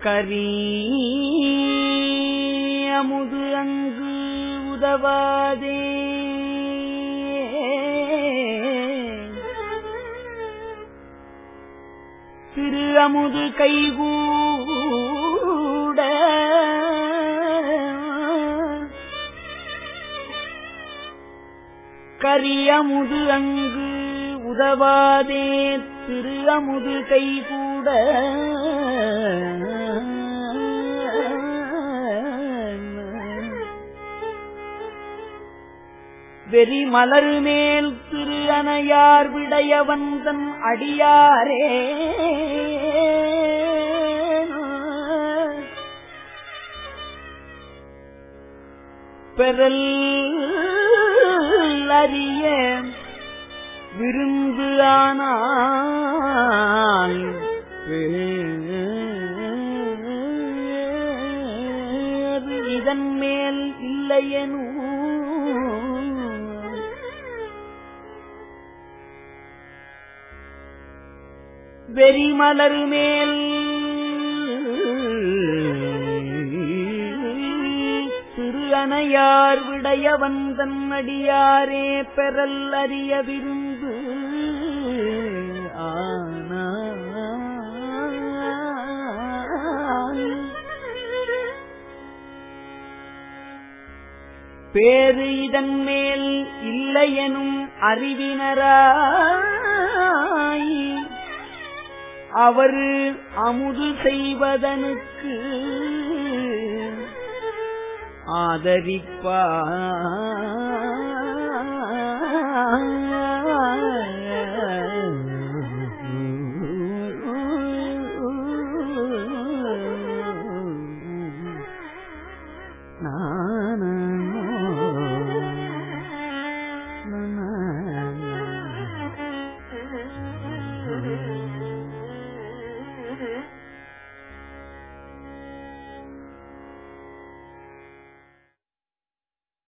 கரி அமுது அங்கு உதவாதே திரு அமுது கைகூட கரியமுது அங்கு உதவாதே திரு அமுது கைகூட வெறி மலர் மேல் திரு அணையார் விடையவந்தன் அடியாரே பெறல் அறிய விருந்து ஆனால் வேறு இதன் மேல் இல்லையனூ வெறிமலர் மேல் திரு அணையார் விடையவந்தன் அடியாரே பெறல் அறிய விருந்து ஆனால் பேரு இதன் மேல் இல்லையெனும் அறிவினராய் அவர் அமுது செய்வதனுக்கு ஆதரிப்பா